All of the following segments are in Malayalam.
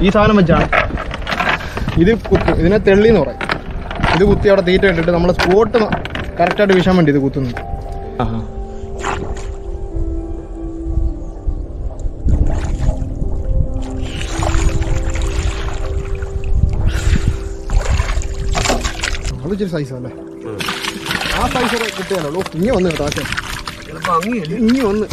ഈ സാധനം വെച്ചാണ് ഇത് കുത്തും ഇതിനെ തെള്ളി എന്ന് പറയും ഇത് കുത്തി അവിടെ തീറ്റ ഇട്ടിട്ട് നമ്മൾ സ്പോട്ട് കറക്റ്റായിട്ട് വീശാൻ വേണ്ടി ഇത് കുത്തുന്നു അത് ഇച്ചിരി സൈസ് അല്ലേ ആ സൈസ് കിട്ടിയാലോ ഇനി വന്ന് കേട്ടോ ആശയം ഇനി വന്ന്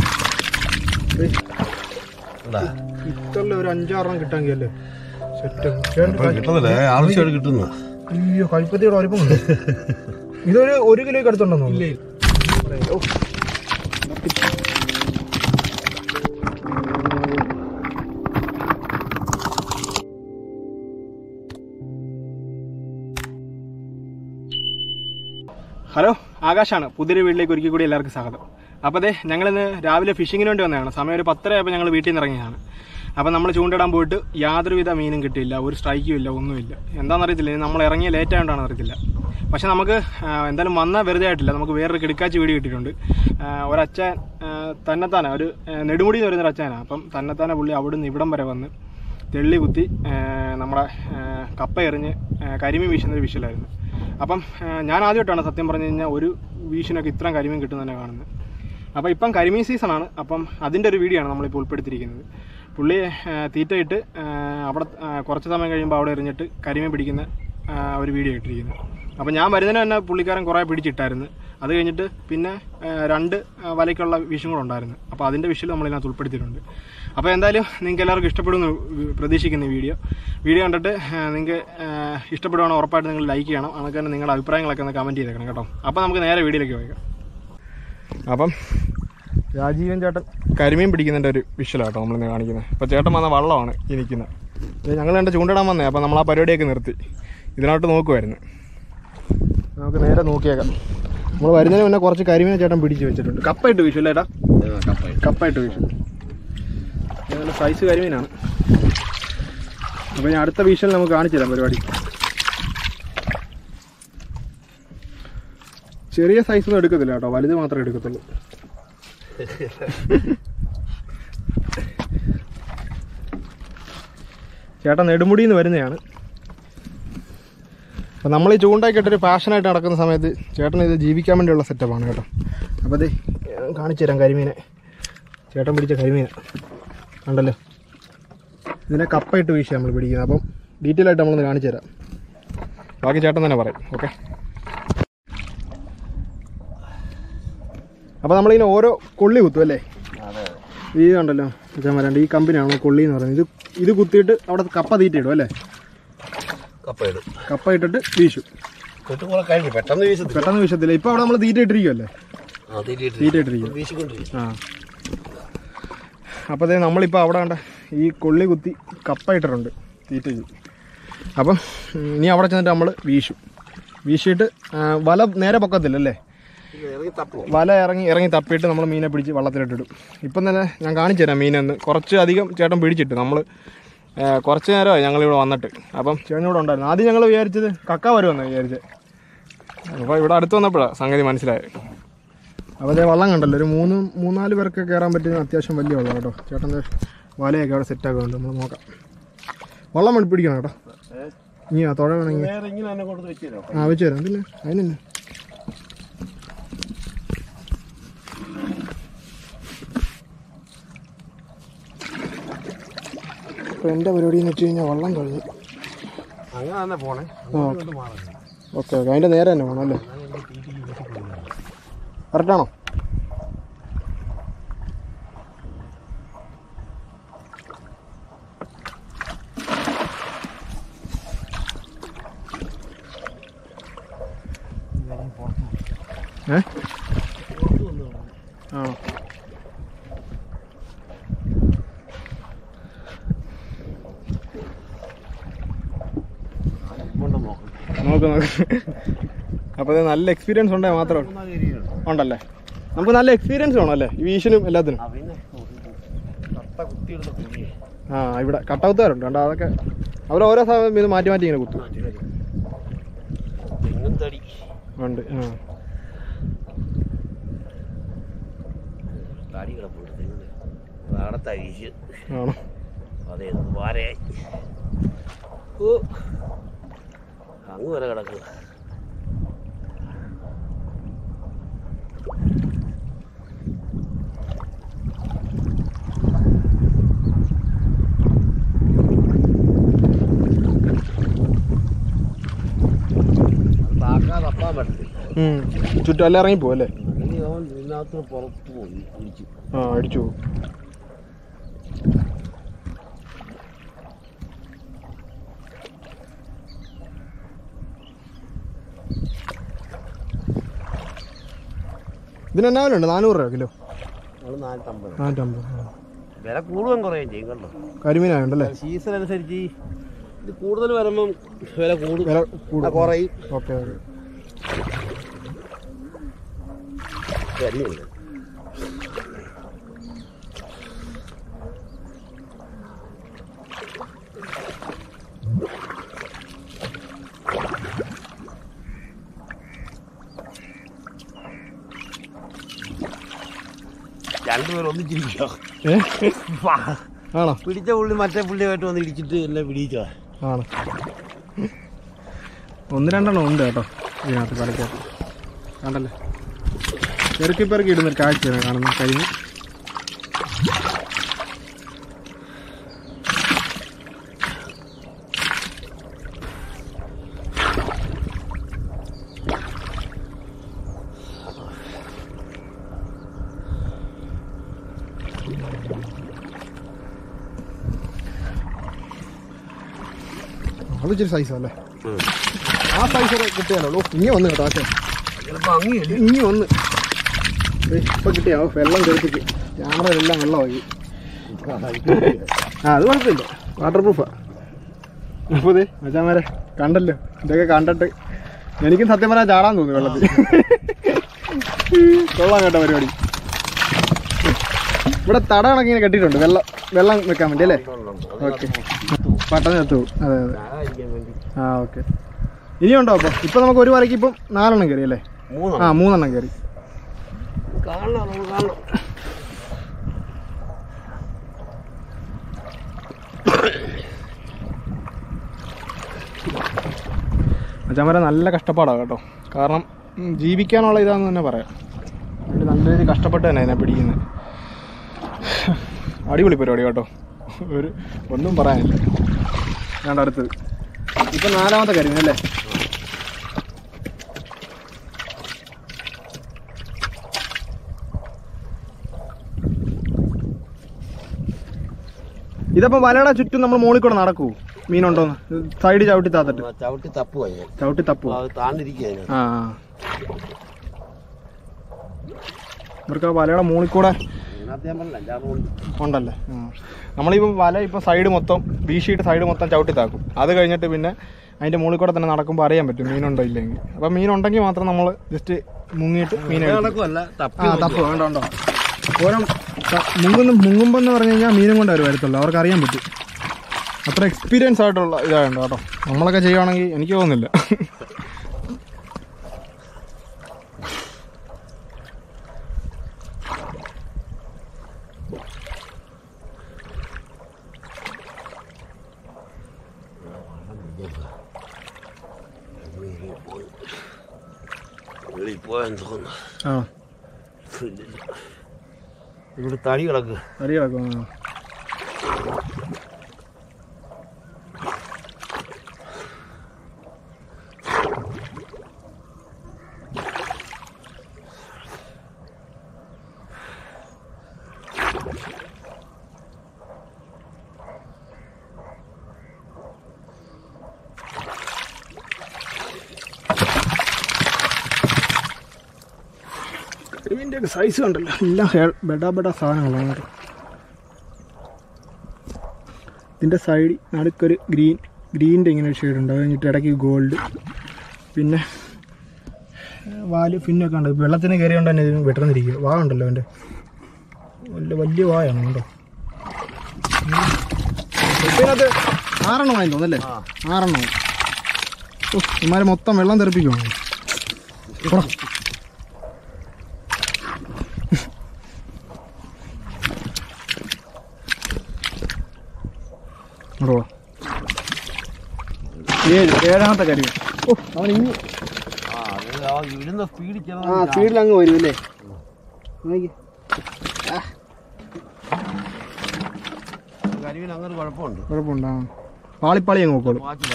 ഇത്തല്ല ഒരു അഞ്ചാറെണ്ണം കിട്ടാമെങ്കിൽ അല്ലേ സെറ്റ് കിട്ടുന്നില്ല ആവശ്യമായിട്ട് കിട്ടുന്നു അയ്യോ കൽപ്പത്തിയുടെ വലിപ്പം ഉണ്ട് ഇതൊരു ഒരു കിലോയ്ക്ക് അടുത്തുണ്ടെന്നോ ഇല്ലേ ഹലോ ആകാശാണ് പുതിയൊരു വീട്ടിലേക്ക് ഒരിക്കൽ കൂടി എല്ലാവർക്കും സ്വാഗതം അപ്പോൾ അതെ ഞങ്ങളിന്ന് രാവിലെ ഫിഷിങ്ങിന് വേണ്ടി വന്നതാണ് സമയം ഒരു പത്തരയായപ്പോൾ ഞങ്ങൾ വീട്ടിൽ നിന്ന് ഇറങ്ങിയതാണ് അപ്പോൾ നമ്മൾ ചൂണ്ടിടാൻ പോയിട്ട് യാതൊരുവിധ മീനും കിട്ടിയില്ല ഒരു സ്ട്രൈക്കും ഇല്ല ഒന്നുമില്ല എന്താണെന്നറിയത്തില്ല ഇനി നമ്മൾ ഇറങ്ങിയ ലേറ്റ് ആയതുകൊണ്ടാണ് അറിയത്തില്ല പക്ഷെ നമുക്ക് ആ, എന്തായാലും വന്ന വെറുതെ ആയിട്ടില്ല നമുക്ക് വേറൊരു കിടക്കാച്ചി വീട് കിട്ടിയിട്ടുണ്ട് ആ, ഒരച്ഛൻ ആ, തന്നെത്താനെ ഒരു ആ, നെടുമുടി എന്ന് പറയുന്ന ഒരു അച്ഛനാണ് അപ്പം തന്നെത്താനെ പുള്ളി അവിടുന്ന് ഇവിടം വരെ വന്ന് തെള്ളി കുത്തി ആ, നമ്മുടെ ആ, കപ്പ എറിഞ്ഞ് ആ, കരിമീൻ വീശുന്ന ഒരു വിഷയമായിരുന്നു അപ്പം ആ, ഞാൻ ആദ്യമായിട്ടാണ് സത്യം പറഞ്ഞു കഴിഞ്ഞാൽ ഒരു വീശിനൊക്കെ ഇത്രയും കരിമീൻ കിട്ടുന്നതന്നെ കാണുന്നത് അപ്പോൾ ഇപ്പം കരിമീൻ സീസണാണ് അപ്പം അതിൻ്റെ ഒരു വീഡിയോ ആണ് നമ്മളിപ്പോൾ ഉൾപ്പെടുത്തിയിരിക്കുന്നത് പുള്ളി ആ, തീറ്റയിട്ട് ആ, അവിടെ ആ, കുറച്ച് സമയം കഴിയുമ്പോൾ അവിടെ എറിഞ്ഞിട്ട് കരിമീൻ പിടിക്കുന്ന ആ, ഒരു വീഡിയോ ഇട്ടിരിക്കുന്നത് അപ്പോൾ ഞാൻ വരുന്നതിന് തന്നെ പുള്ളിക്കാരൻ കുറേ പിടിച്ചിട്ടായിരുന്നു അത് കഴിഞ്ഞിട്ട് പിന്നെ ആ, രണ്ട് ആ, വലയ്ക്കുള്ള വിഷും കൂടെ ഉണ്ടായിരുന്നു അപ്പോൾ അതിൻ്റെ വിഷയം നമ്മളിതിനകത്ത് ഉൾപ്പെടുത്തിയിട്ടുണ്ട് അപ്പോൾ എന്തായാലും നിങ്ങൾക്ക് എല്ലാവർക്കും ഇഷ്ടപ്പെടുമെന്ന് വി- പ്രതീക്ഷിക്കുന്ന ഈ വീഡിയോ വീഡിയോ കണ്ടിട്ട് നിങ്ങൾക്ക് ഇഷ്ടപ്പെടുവാണെങ്കിൽ ഉറപ്പായിട്ട് നിങ്ങൾ ലൈക്ക് ചെയ്യണം അങ്ങനെ തന്നെ നിങ്ങളുടെ അഭിപ്രായങ്ങളൊക്കെ ഒന്ന് കമൻറ്റ് ചെയ്തേക്കണം കേട്ടോ അപ്പോൾ നമുക്ക് നേരെ വീഡിയോയിലേക്ക് പോയേക്കാം അപ്പം രാജീവൻ ചേട്ടൻ കരിമീൻ പിടിക്കുന്നതിൻ്റെ ഒരു വിഷ്വലാണ് കേട്ടോ നമ്മളിന്ന് കാണിക്കുന്നത് അപ്പോൾ ചേട്ടൻ വന്ന വള്ളമാണ് ഈ നിൽക്കുന്നത് ഇത് ഞങ്ങൾ എൻ്റെ ചൂണ്ടിടാൻ വന്നേ അപ്പോൾ നമ്മൾ ആ പരിപാടിയൊക്കെ നിർത്തി ഇതിനോട്ട് നോക്കുമായിരുന്നു നമുക്ക് നേരെ നോക്കിയേക്കാം നമ്മൾ വരുന്നതിന് മുന്നേ കുറച്ച് കരിമീൻ ചേട്ടൻ പിടിച്ച് വെച്ചിട്ടുണ്ട് കപ്പായിട്ട് വിഷു അല്ലേ ഏട്ടാ കപ്പായിട്ട് വിഷു നല്ല സൈസ് കരിമീനാണ് അപ്പോൾ ഞാൻ അടുത്ത വിഷൽ നമുക്ക് കാണിച്ചു തരാം പരിപാടി ചെറിയ സൈസ് ഒന്നും എടുക്കത്തില്ല കേട്ടോ വലുത് മാത്രമേ എടുക്കത്തുള്ളൂ ചേട്ടൻ നെടുമുടിയിൽ നിന്ന് വരുന്നതാണ് അപ്പം നമ്മൾ ഈ ചൂണ്ടാക്കിയിട്ടൊരു പാഷനായിട്ട് നടക്കുന്ന സമയത്ത് ചേട്ടൻ ഇത് ജീവിക്കാൻ വേണ്ടിയുള്ള സെറ്റപ്പാണ് കേട്ടോ അപ്പോൾ അതെ കാണിച്ചു തരാം കരിമീനെ ചേട്ടൻ പിടിച്ച കരിമീനെ കണ്ടല്ലോ ഇതിനെ കപ്പയിട്ട് വീശി നമ്മൾ പിടിക്കുന്നത് അപ്പം ഡീറ്റെയിൽ ആയിട്ട് നമ്മളൊന്ന് കാണിച്ചു തരാം ബാക്കി ചേട്ടൻ തന്നെ പറയും ഓക്കെ അപ്പോൾ നമ്മളിങ്ങനെ ഓരോ കൊള്ളി കുത്തും അല്ലേ ഈ കണ്ടല്ലോ ഞാൻ വരാണ്ട് ഈ കമ്പനിയാണോ കൊള്ളി എന്ന് പറയുന്നത് ഇത് ഇത് കുത്തിയിട്ട് അവിടെ കപ്പ തീറ്റിയിടും അല്ലേ കപ്പയിടും കപ്പ ഇട്ടിട്ട് വീശും തൊട്ട് കൂടെ കഴിഞ്ഞു പെട്ടെന്ന് വീശത്തി പെട്ടെന്ന് വീശത്തില്ല ഇപ്പോൾ അവിടെ നമ്മൾ തീറ്റ ഇട്ടിരിക്കുമല്ലേ തീറ്റ ഇട്ടിരിക്കും വീശിക്കൊണ്ടിരിക്കും ആ അപ്പോൾ അതേ നമ്മളിപ്പോൾ അവിടെ കണ്ട ഈ കൊള്ളി കുത്തി കപ്പ ഇട്ടിട്ടുണ്ട് തീറ്റയ്ക്ക് അപ്പം ഉം, ഇനി അവിടെ ചെന്നിട്ട് നമ്മൾ വീശും വീശിയിട്ട് ആ, വല നേരെ പൊക്കത്തില്ലല്ലേ ഇറങ്ങി തപ്പും വല ഇറങ്ങി ഇറങ്ങി തപ്പിയിട്ട് നമ്മൾ മീനെ പിടിച്ച് വള്ളത്തിലിട്ടിടും ഇപ്പം തന്നെ ഞാൻ കാണിച്ചു തരാം മീനെന്ന് കുറച്ച് അധികം ചേട്ടൻ പിടിച്ചിട്ട് നമ്മൾ കുറച്ച് നേരമായി ഞങ്ങളിവിടെ വന്നിട്ട് അപ്പം ചേട്ടൻ ഇവിടെ ഉണ്ടായിരുന്നു ആദ്യം ഞങ്ങൾ വിചാരിച്ചത് കക്ക വരുമെന്ന് വിചാരിച്ചത് അപ്പോൾ ഇവിടെ അടുത്ത് വന്നപ്പോഴാണ് സംഗതി മനസ്സിലായത് അപ്പോൾ അതേ വള്ളം കണ്ടല്ലോ ഒരു മൂന്ന് മൂന്നാല് പേർക്ക് കയറാൻ പറ്റുന്ന അത്യാവശ്യം വലിയ വെള്ളം കേട്ടോ ചേട്ടൻ്റെ വലയൊക്കെ അവിടെ സെറ്റാക്കുന്നുണ്ട് നമ്മൾ നോക്കാം വള്ളം വേണ്ടി പിടിക്കണം കേട്ടോ ഇനി ആ തുഴ വേണമെങ്കിൽ വേറെ ഇങ്ങനെ തന്നെ കൊടുത്ത് വെച്ചു തരാം ആ വെച്ച് തരാം പിന്നെ അതിനെന്നെ ഇപ്പൊ എൻ്റെ പരിപാടി എന്ന് വെച്ച് കഴിഞ്ഞാൽ വള്ളം കഴിഞ്ഞു അങ്ങനെ തന്നെ പോണേ ആ കൊണ്ട് മാറും ഓക്കെ ഓക്കെ അതിൻ്റെ നേരെ തന്നെ വേണം അല്ലേ കറക്റ്റാണോ ഏ ആ കൊണ്ട് നോക്കണം നോക്ക് നോക്ക് അപ്പോൾ ഇത് നല്ല എക്സ്പീരിയൻസ് ഉണ്ടെങ്കിൽ മാത്രമേ മൂന്നാല് ഏരിയയുണ്ട് ഉണ്ടല്ലേ നമുക്ക് നല്ല എക്സ്പീരിയൻസ് വേണം അല്ലേ ഈ വീശിനും എല്ലാത്തിനും ആ പിന്നെ കത്ത കുത്തിയെടുത്ത കുഞ്ഞിയെ ആ ഇവിടെ കട്ടൗത്തുകാരുണ്ട് കണ്ടോ അതൊക്കെ അവർ ഓരോ സമയം ഇത് മാറ്റി മാറ്റി ഇങ്ങനെ കുത്തും തെങ്ങും തടി ഉണ്ട് ആ താടി കിടപ്പുണ്ട് തെങ്ങിന് നാളെ തഴിച്ച് ആണോ അതെ ഇത് വാരയായി ഓ അങ്ങ് വരെ കിടക്കുക താക്കാൻ തപ്പാൻ പറ്റത്തില്ല ചുറ്റും എല്ലാം ഇറങ്ങി പോകും അല്ലേ ഇനി അവൻ ഇതിനകത്ത് പുറത്ത് പോയി കുടിച്ചു ആ അടിച്ചു പോകും ഇതിന് എന്നാ വില ഉണ്ട് നാനൂറ് രൂപ കിലോ അത് നാനൂറ്റമ്പത് നാനൂറ്റമ്പത് വില കൂടുകയും കുറയുകയും ചെയ്യും കണ്ടോ കരിമീനായുണ്ടല്ലേ സീസൺ അനുസരിച്ച് ഇത് കൂടുതൽ വരുമ്പം വില കൂടും വില ആ, കൂടും കുറയും ഓക്കെ ഓക്കെ കരിയുണ്ട് രണ്ടുപേരും ഒന്നിച്ചിരിക്കുക ഏ ആണോ പിടിച്ച പുള്ളി മറ്റേ പുള്ളിയായിട്ട് വന്ന് ഇടിച്ചിട്ട് എല്ലാം പിടിച്ചോ ആണ് ഒന്ന് രണ്ടെണ്ണം ഉണ്ട് കേട്ടോ ഇതിനകത്ത് കളിക്കകത്ത് കണ്ടല്ലേ പെറുക്കി പെറുക്കി ഇടുന്നൊരു കാഴ്ചയാണ് കാണുന്നത് കഴിഞ്ഞ് അത് ഇച്ചിരി സൈസാ അല്ലേ ആ സൈസ് കിട്ടിയാലോ ഇനി വന്ന് കേട്ടോ ആശയം ചിലപ്പോ അങ്ങനെയല്ലേ ഇനി വന്ന് ദേ, ഇപ്പൊ കിട്ടിയാ ഓ, വെള്ളം കെടുത്തിട്ട് ക്യാമറയിലെല്ലാം വെള്ളമായി ആ അത് കുഴപ്പമില്ല വാട്ടർ പ്രൂഫാ അപ്പോൾ അതെ മച്ചാമാരെ കണ്ടല്ലോ ഇതൊക്കെ കണ്ടിട്ട് എനിക്കും സത്യം പറയാൻ ചാടാൻ തോന്നി വെള്ളത്തിൽ കൊള്ളാം കേട്ടോ പരിപാടി ഇവിടെ തട കണക്ക് ഇങ്ങനെ കെട്ടിയിട്ടുണ്ട് വെള്ളം വെള്ളം വെക്കാൻ വേണ്ടി അല്ലേ ഓക്കെ പട്ടം ചത്തു അതെ അതെ വേണ്ടി ആ ഓക്കെ ഇനിയുണ്ടോ അപ്പോൾ ഇപ്പം നമുക്ക് ഒരു വരയ്ക്ക് ഇപ്പം നാലെണ്ണം കയറി അല്ലേ ആ മൂന്നെണ്ണം മൂന്നെണ്ണം കയറി കാണണം നമുക്ക് കാണണം അച്ഛന്മാരെ നല്ല കഷ്ടപ്പാടാണ് കേട്ടോ കാരണം ഉം, ജീവിക്കാനുള്ള ഇതാന്ന് തന്നെ പറയാം അവര് നല്ല രീതിയിൽ കഷ്ടപ്പെട്ട് തന്നെ ഇതിനെ പിടിക്കുന്നത് അടിപൊളി പരിപാടി കേട്ടോ ഒരു ഒന്നും പറയാനില്ല ഞാൻ അടുത്തത് ഇപ്പം നാലാമത്തെ കാര്യം അല്ലേ ഇതപ്പം വലയുടെ ചുറ്റും നമ്മൾ മുകളിൽ കൂടെ നടക്കൂ മീനുണ്ടോന്ന് സൈഡ് ചവിട്ടി താത്തിട്ട് ആ ചവിട്ടി തപ്പുവായി ചവിട്ടി തപ്പൂ അത് താണ്ടിരിക്കുക ആ ആ. ഇവർക്ക് ആ വലയുടെ മുകളിൽ കൂടെ ഇതിനകത്ത് ഞാൻ പറഞ്ഞില്ല അഞ്ചാറ് കൊണ്ട് ഉണ്ടല്ലേ നമ്മളിപ്പം വല ഇപ്പം സൈഡ് മൊത്തം വീശിയിട്ട് സൈഡ് മൊത്തം ചവിട്ടി താക്കും അത് കഴിഞ്ഞിട്ട് പിന്നെ അതിൻ്റെ മുകളിൽ കൂടെ തന്നെ നടക്കുമ്പോൾ അറിയാൻ പറ്റും മീനുണ്ടോ ഇല്ലെങ്കിൽ അപ്പം മീനുണ്ടെങ്കിൽ മാത്രം നമ്മൾ ജസ്റ്റ് മുങ്ങിയിട്ട് മീനെ എടുക്കും. കണക്കുമല്ല തപ്പി ആ തപ്പ് വേണ്ട ഉണ്ടോ ഓരോ ത- മുങ്ങുന്ന മുങ്ങുമ്പോൾ എന്ന് പറഞ്ഞു കഴിഞ്ഞാൽ മീനും കൊണ്ട് അവർ വരത്തുള്ളൂ അവർക്ക് അറിയാൻ പറ്റും അത്ര എക്സ്പീരിയൻസ് ആയിട്ടുള്ള ഇതായുണ്ട് കേട്ടോ നമ്മളൊക്കെ ചെയ്യുവാണെങ്കിൽ എനിക്ക് തോന്നുന്നില്ല വെളിയിൽ പോയാൻ തോന്നുന്നു ആ ഇല്ലില്ല. ഇവിടെ തടി കിടക്കുക അരി കിടക്കും ആ. കരിമീൻ്റെ ഒക്കെ സൈസ് കണ്ടല്ലോ എല്ലാം ഹേ- ബെഡാ ബെഡാ സാധനങ്ങളാണ് കേട്ടോ ഇതിൻ്റെ സൈഡ് നടുക്കൊരു ഗ്രീൻ ഗ്രീൻ്റെ ഇങ്ങനെ ഒരു ഷെയ്ഡ് ഉണ്ട് അത് കഴിഞ്ഞിട്ട് ഇടയ്ക്ക് ഗോൾഡ് പിന്നെ ഏഹ്, വാല് ഫിന്നൊക്കെ ഉണ്ട് വെള്ളത്തിന് കയറിയോണ്ട് തന്നെ ഇതിന് വെട്ടുന്നിരിക്കുക വാ ഉണ്ടല്ലോ അവൻ്റെ വലിയ വലിയ വായാണ് കേട്ടോ ഇതിനകത്ത് ആറെണ്ണമായി തോന്നല്ലേ ആറെണ്ണം ഓ ഇമാരെ മൊത്തം വെള്ളം തെറിപ്പിക്കുവാണ് പോടാ. ഇങ്ങോട്ട് വാ. ഏഴ് ഏഴാമത്തെ കരിമീൻ ഓ അവൻ ഇനി ആ അത് ആ ഇടുന്ന സ്പീഡിൽ ആ സ്പീഡിൽ അങ്ങ് വരും അല്ലേ നോക്കി കരിമീൻ അങ്ങനെ കുഴപ്പമുണ്ട് കുഴപ്പമുണ്ടോ പാളിപ്പാളി അങ്ങ് നോക്കോളൂ ബാക്കി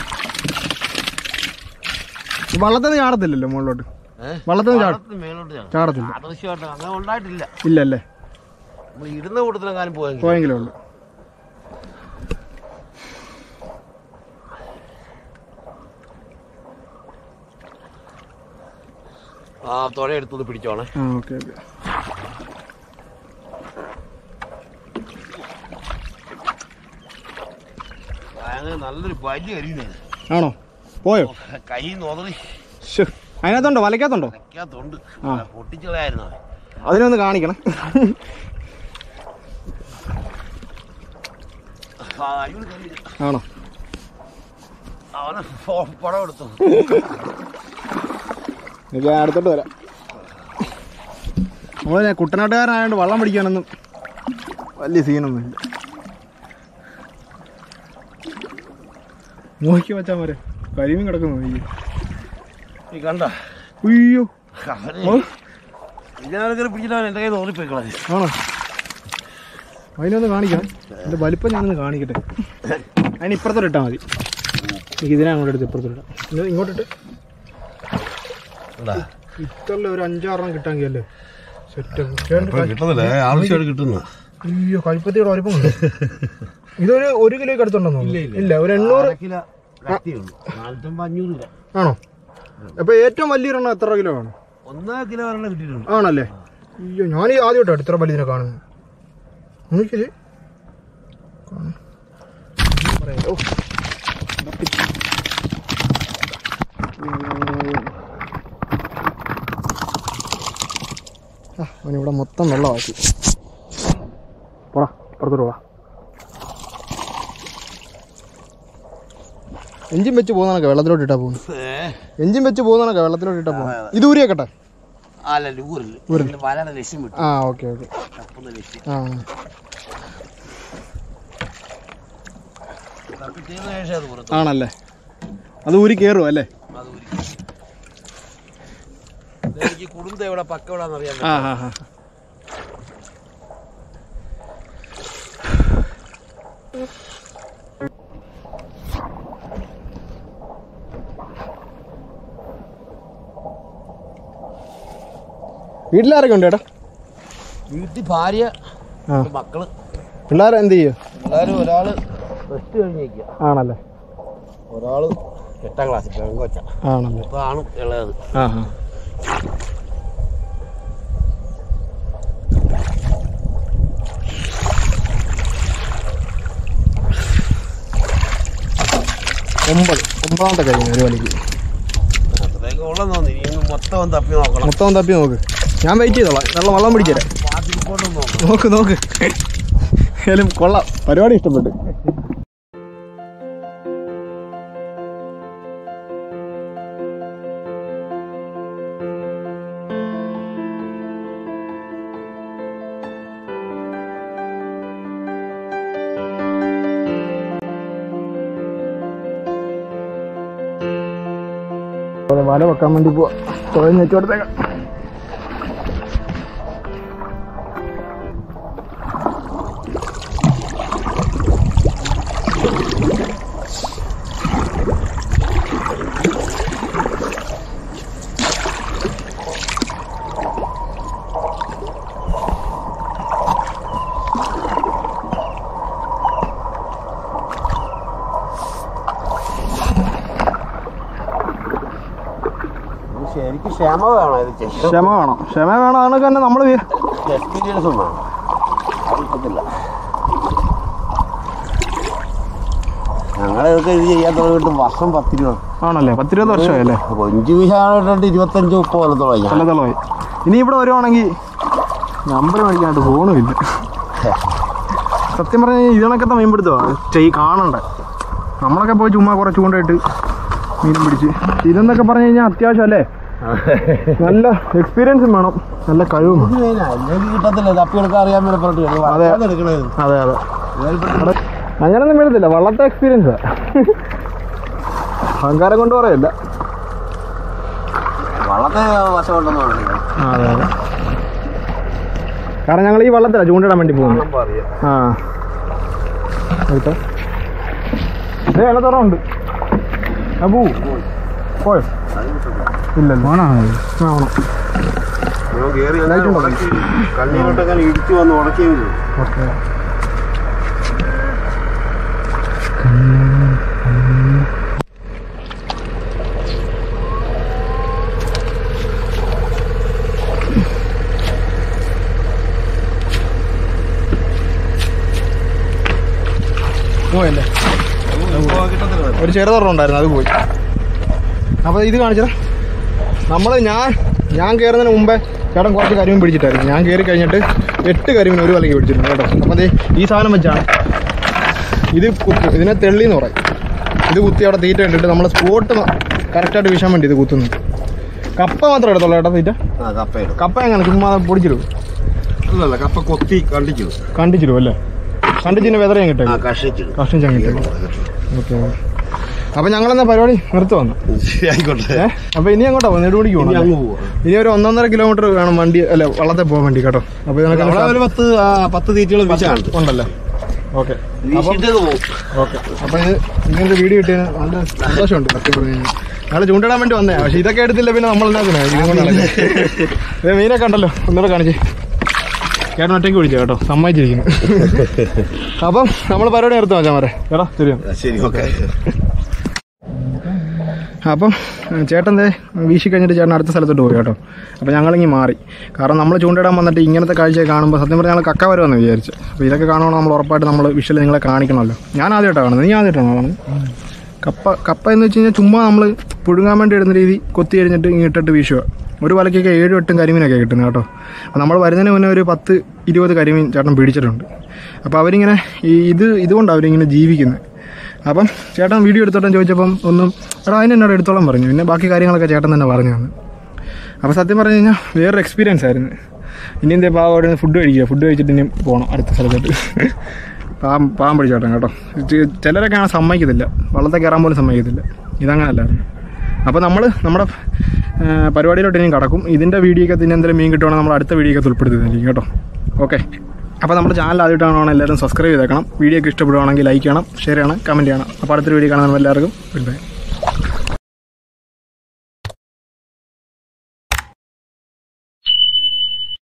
വള്ളത്തിൽ നിന്ന് ചാടത്തില്ലല്ലോ മുകളിലോട്ട് ഏഹ് വള്ളത്തിൽ നിന്ന് ചാടും വള്ളത്തിന് മേലോട്ട് ചാടും. ചാടത്തില്ല ആദർശമായിട്ട് അങ്ങനെ ഉണ്ടായിട്ടില്ല ഇല്ലല്ലേ നമ്മൾ ഇടുന്ന കൂട്ടത്തിലെങ്ങാനും പോയെങ്കിൽ പോയെങ്കിലേ ഉള്ളൂ ആ തുഴ എടുത്തത് പിടിച്ചോണേ ആ ഓക്കെ ഓക്കെ അങ്ങനെ നല്ലൊരു വലിയ കരിമീനാണ് ആണോ പോയോ കൈ നോതറി ശ്ശോ. അതിനകത്തുണ്ടോ വലയ്ക്കകത്തുണ്ടോ വെക്കാത്തുണ്ട് ആ. പൊട്ടിച്ചളയായിരുന്നു അവൻ അതിനൊന്ന് കാണിക്കണം ആ, അയ്യോ, കരിമീൻ. ആണോ അവനെ ഫോ- പടം എടുത്തു എനിക്ക് അടുത്തോട്ട് വരാം നമ്മള് കുട്ടനാട്ടുകാരനായതുകൊണ്ട് വള്ളം പിടിക്കാനൊന്നും വലിയ സീനൊന്നുമില്ല നോക്കി വെച്ചാ മരെ കരിമീൻ കിടക്കുന്നു നോക്കി നീ കണ്ട ഉയ്യോ അവന് ഓ ഇതിനകത്ത് പിടിച്ചിട്ട് എന്റെ കയ്യിൽ നോറിപ്പോയിക്കളെ ആണോ അതിനൊന്ന് കാണിക്കണം എൻ്റെ വലിപ്പം ഞാനൊന്ന് കാണിക്കട്ടെ അതിന് ഇപ്പുറത്തോട്ട് ഇട്ടാൽ മതി എനിക്ക് ഇതിനെ അങ്ങോട്ട് എടുത്ത് ഇപ്പുറത്തോട്ട് ഇടാം ഇത് ഇങ്ങോട്ടിട്ട് ഇത്തറിൽ ഒരു അഞ്ചാറെണ്ണം കിട്ടാമെങ്കിൽ അല്ലേ സെറ്റ് കിട്ടുന്നില്ല ആവശ്യമായിട്ട് കിട്ടുന്ന അയ്യോ കഴുപ്പത്തിയുടെ വലിപ്പം ഉണ്ട് ഇതൊരു ഒരു കിലോയ്ക്ക് അടുത്തുണ്ടെന്നോ ഇല്ല ഒരു എണ്ണൂറ് കിലോ കട്ടിയുള്ളൂ നാനൂറ്റമ്പത് അഞ്ഞൂറ് കിലോ ആണോ അപ്പൊ ഏറ്റവും വലിയൊരെണ്ണം എത്ര കിലോ ആണ് ഒന്നര കിലോ വരെ കിട്ടിയിട്ടുണ്ട് ആണല്ലേ അയ്യോ ഞാൻ ഈ ആദ്യമായിട്ടാണ് ഇത്ര വലിയതിനെ കാണുന്നത് നോക്കിയത് കാണും. പറയാം. ഓ. ആ, അവനിവിടെ മൊത്തം വെള്ളമാക്കി പോടാ പുറത്തോട്ട് പോവാ എഞ്ചിൻ വെച്ച് പോകുന്നതൊക്കെ വെള്ളത്തിലോട്ട് ഇട്ടാ പോകുന്നു എഞ്ചിൻ വെച്ച് പോകുന്നതൊക്കെ വെള്ളത്തിലോട്ട് ഇട്ടാ പോകുന്നു ഇത് ഊരിയേക്കട്ടെ അല്ല ലൂറിൽ വലയുടെ ലക്ഷ്യം വിട്ടു ആ ഓക്കെ ഓക്കെ തപ്പുന്ന ലക്ഷ്യം ആ തപ്പി ചെയ്ത ശേഷം അത് പുറത്തു ആണല്ലേ അത് ഊരി കയറും അല്ലേ അത് ഊരി. ഇത് എനിക്ക് കുടുംബം എവിടെ പക്ക എവിടാന്ന് അറിയാൻ ആ ആ ആ വീട്ടിലാരൊക്കെ ഉണ്ട് ചേട്ടാ വീട്ടിൽ ഭാര്യ ആ മക്കള് പിള്ളേർ എന്ത് ചെയ്യും എല്ലാരും ഒരാള് റെസ്റ്റ് കഴിഞ്ഞേക്കുക ആണല്ലേ ഒരാള് എട്ടാം ക്ലാസ്സിൽ പെങ്കൊച്ച ആണല്ലേ അതാണ് ഇളയത് ആ ആ ഒമ്പത് ഒമ്പതാമത്തെ കഴിഞ്ഞു ഒരു വലിക്ക് അത്രയൊക്കെ ഉള്ളെന്ന് തോന്നി ഇനി ഒന്ന് മൊത്തം തപ്പി നോക്കണം മൊത്തം തപ്പി നോക്ക് ഞാൻ വെയിറ്റ് ചെയ്തോളാം നല്ല വെള്ളം പിടിച്ചേരാം പാത്തിരിപ്പോട്ടും നോക്കണം നോക്ക് നോക്ക് ഏതായാലും കൊള്ളാം പരിപാടി ഇഷ്ടപ്പെട്ടു വല വെക്കാൻ വേണ്ടി പോവാ തുഴഞ്ഞ് വെച്ചു കൊടുത്തേക്കാം ഇത് ശരിക്കും ക്ഷമ വേണം ഇത് ചെയ്യാൻ ക്ഷമ വേണം ക്ഷമ വേണം അതൊക്കെ തന്നെ നമ്മൾ എക്സ്പീരിയൻസ് ഒന്നും വേണം അത് കിട്ടത്തില്ല ഞങ്ങളിതൊക്കെ ഇത് ചെയ്യാൻ തുടങ്ങിയിട്ട് വർഷം പത്തിരുപത് ആണല്ലേ പത്തിരുപത് വർഷമായി അല്ലേ കൊഞ്ചു വിശാലിട്ട് ഇരുപത്തഞ്ച് മുപ്പത് കൊല്ലത്തോളം ഞാൻ കൊല്ലത്തോളമായി ഇനി ഇവിടെ വരുവാണെങ്കിൽ നമ്പർ മേടിക്കാനായിട്ട് ഫോണുമില്ല സത്യം പറഞ്ഞാൽ ഇതിനൊക്കെ മീൻ പിടുത്തമാ ചെയ് കാണണ്ടേ നമ്മളൊക്കെ പോയി ചുമ്മാ കുറേ ചൂണ്ടയിട്ട് മീൻ പിടിച്ച് ഇതെന്നൊക്കെ പറഞ്ഞു കഴിഞ്ഞാൽ അത്യാവശ്യം അല്ലേ നല്ല എക്സ്പീരിയൻസും വേണം നല്ല കഴിവും വേണം. അല്ലെങ്കിൽ കിട്ടത്തില്ല തപ്പിയെടുക്കാൻ അറിയാൻ മേലെ പറഞ്ഞിട്ട് അതെ. എടുക്കണത് അതെ അതെ അവിടെ അങ്ങനൊന്നും വീഴത്തില്ല വള്ളത്തെ എക്സ്പീരിയൻസാ അഹങ്കാരം കൊണ്ട് പറയല്ല വള്ളത്തെ വശമുണ്ടെന്ന് പറഞ്ഞു അതെ അതെ കാരണം ഞങ്ങൾ ഈ വള്ളത്തിലാണ് ചൂണ്ടിടാൻ വേണ്ടി പോകുന്നത് പറയാം ആ എടുത്തോ ഏ എന്നെ തുറമുണ്ട് ആ പോ പോയോ ഇല്ലല്ലോ ആണോ ആ ആണോ കയറി Light ഉണ്ടോ? കണ്ണിലോട്ടൊക്കെ ഇടിച്ചു വന്ന് ഉടക്കുകയും ചെയ്തു ഓക്കെ പോയല്ലേ ഒരു ചെറുതൊരെണ്ണം ഉണ്ടായിരുന്നു അത് പോയി അപ്പോൾ ഇത് കാണിച്ചത് നമ്മൾ ഞാൻ ഞാൻ കയറുന്നതിന് മുമ്പേ ചേട്ടൻ കുറച്ച് കരിമീൻ പിടിച്ചിട്ടായിരുന്നു ഞാൻ കയറി കഴിഞ്ഞിട്ട് എട്ട് കരിമീൻ ഒരു വലയ്ക്ക് പിടിച്ചിട്ടുണ്ട് കേട്ടോ അപ്പോൾ ദേ ഈ സാധനം വെച്ചാണ് ഇത് കുത്തും ഇതിനെ തെള്ളി എന്ന് പറയും ഇത് കുത്തി അവിടെ തീറ്റ ഇട്ടിട്ട് നമ്മൾ സ്പോട്ട് കറക്റ്റായിട്ട് വീശാൻ വേണ്ടി ഇത് കുത്തുന്നു കപ്പ മാത്രം എടുത്തോളൂ ചേട്ടാ തീറ്റ ആ കപ്പയിടും കപ്പ എങ്ങനെ ചുമ്മാ പൊടിച്ചിടും അല്ലല്ല കപ്പ കൊത്തി കണ്ടിച്ചു കണ്ടിച്ചിടും അല്ലേ കണ്ടിച്ചിന് വെതറയും കിട്ടും ആ കഷിച്ചിടും കഷ്ണം ചങ്ങിട്ടും ഓക്കെ അപ്പോൾ ഞങ്ങളെന്നാ പരിപാടി നിർത്തി വന്നു ആയിക്കോട്ടെ ഏഹ് അപ്പോൾ ഇനി അങ്ങോട്ടാ പോകും നെടുമുടിക്ക് ഇനി പോകണം അങ്ങ് പോവാ ഇനി ഒരു ഒന്നൊന്നര കിലോമീറ്റർ വേണം വണ്ടി അല്ല വള്ളത്തെ പോകാൻ വേണ്ടി കേട്ടോ അപ്പോൾ അവിടെ ഇതിനൊക്കെ ഒരു പത്ത് ആ, പത്ത് തീറ്റകൾ വീശാണ് ഉണ്ടല്ലേ ഓക്കെ വീശിട്ടത് പോകും ഓക്കെ അപ്പോൾ ഇത് ഇങ്ങനത്തെ വീഡിയോ കിട്ടിയതിന് നല്ല സന്തോഷമുണ്ട് സത്യം പറഞ്ഞു കഴിഞ്ഞാൽ ഞങ്ങൾ ചൂണ്ടിടാൻ വേണ്ടി വന്നേ പക്ഷേ ഇതൊക്കെ എടുത്തില്ല പിന്നെ നമ്മൾ എന്നാ ഇത് മീനൊക്കെ ഉണ്ടല്ലോ ഒന്നുകൂടെ കാണിച്ചേ ചേട്ടൻ ഒറ്റയ്ക്ക് വിളിച്ചു കേട്ടോ സമ്മതിച്ചിരിക്കുന്നു അപ്പം നമ്മൾ പരിപാടി നിർത്താൻ വെച്ചാൽ മരെ കേട്ടോ ശരിയാണ് ശരി ഓക്കെ അപ്പം ഉം, ചേട്ടൻ ദേ വീശി കഴിഞ്ഞിട്ട് ചേട്ടൻ അടുത്ത സ്ഥലത്തോട്ട് പോയി കേട്ടോ അപ്പോൾ ഞങ്ങളിങ്ങി മാറി കാരണം നമ്മൾ ചൂണ്ടിടാൻ വന്നിട്ട് ഇങ്ങനത്തെ കാഴ്ച കാണുമ്പോൾ സത്യം പറഞ്ഞാൽ ഞങ്ങൾ കക്ക വരുമെന്ന് വിചാരിച്ചു അപ്പോൾ ഇതൊക്കെ കാണുമ്പോൾ നമ്മൾ ഉറപ്പായിട്ട് നമ്മൾ വിഷ്വൽ നിങ്ങളെ കാണിക്കണമല്ലോ ഞാൻ ആദ്യമായിട്ടാണ് കാണുന്നത് നീ ആദ്യമായിട്ടാണോ കാണുന്നത് കപ്പ കപ്പ എന്ന് വെച്ച് കഴിഞ്ഞാൽ ചുമ്മാ നമ്മൾ പുഴുങ്ങാൻ വേണ്ടി ഇടുന്ന രീതി കൊത്തി കഴിഞ്ഞിട്ട് ഇങ്ങിട്ടിട്ട് വീശുക ഒരു വലയ്ക്കൊക്കെ ഏഴും എട്ടും കരിമീനൊക്കെ കിട്ടുന്നത് കേട്ടോ അപ്പോൾ നമ്മൾ വരുന്നതിന് മുന്നേ ഒരു പത്ത് ഇരുപത് കരിമീൻ ചേട്ടൻ പിടിച്ചിട്ടുണ്ട് അപ്പോൾ അവരിങ്ങനെ ഈ ഇത് ഇതുകൊണ്ട് അവരിങ്ങനെ ജീവിക്കുന്നത് അപ്പം ചേട്ടൻ വീഡിയോ എടുത്തോട്ടാൻ ചോദിച്ചപ്പം ഒന്നും എടാ അതിന് എന്നോട് എടുത്തോളം പറഞ്ഞു പിന്നെ ബാക്കി കാര്യങ്ങളൊക്കെ ചേട്ടൻ തന്നെ പറഞ്ഞു തന്നു അപ്പോൾ സത്യം പറഞ്ഞു കഴിഞ്ഞാൽ വേറൊരു എക്സ്പീരിയൻസ് ആയിരുന്നു ഇനി എന്തേ പാവം അവിടെ നിന്ന് ഫുഡ് കഴിക്കുക ഫുഡ് കഴിച്ചിട്ട് ഇനി പോകണം അടുത്ത സ്ഥലത്തോട്ട് പാവം പാവം പിടിച്ച ചേട്ടൻ കേട്ടോ ഇത് ചിലരൊക്കെ ആണ് സമ്മതിക്കത്തില്ല വള്ളത്തെ കയറാൻ പോലും സമ്മതിക്കത്തില്ല ഇതങ്ങനല്ലായിരുന്നു അപ്പോൾ നമ്മൾ നമ്മുടെ ആ, പരിപാടിയിലോട്ട് ഇനിയും കടക്കും ഇതിൻ്റെ വീഡിയോ ഒക്കെ പിന്നെ എന്തെങ്കിലും മീൻ കിട്ടുവാണെങ്കിൽ നമ്മൾ അടുത്ത വീഡിയോ ഒക്കെ ഉൾപ്പെടുത്തിയിരിക്കും കേട്ടോ ഓക്കെ അപ്പോൾ നമ്മുടെ ചാനൽ ആദ്യമായിട്ടാണ് എല്ലാവരും സബ്സ്ക്രൈബ് ചെയ്തേക്കണം വീഡിയോ ഒക്കെ ഇഷ്ടപ്പെടുവാണെങ്കിൽ ലൈക്ക് ചെയ്യണം ഷെയർ ചെയ്യണം കമൻറ്റ് ചെയ്യണം അപ്പോൾ അടുത്തൊരു വീഡിയോ കാണാൻ എല്ലാവർക്കും ഗുഡ് ബൈ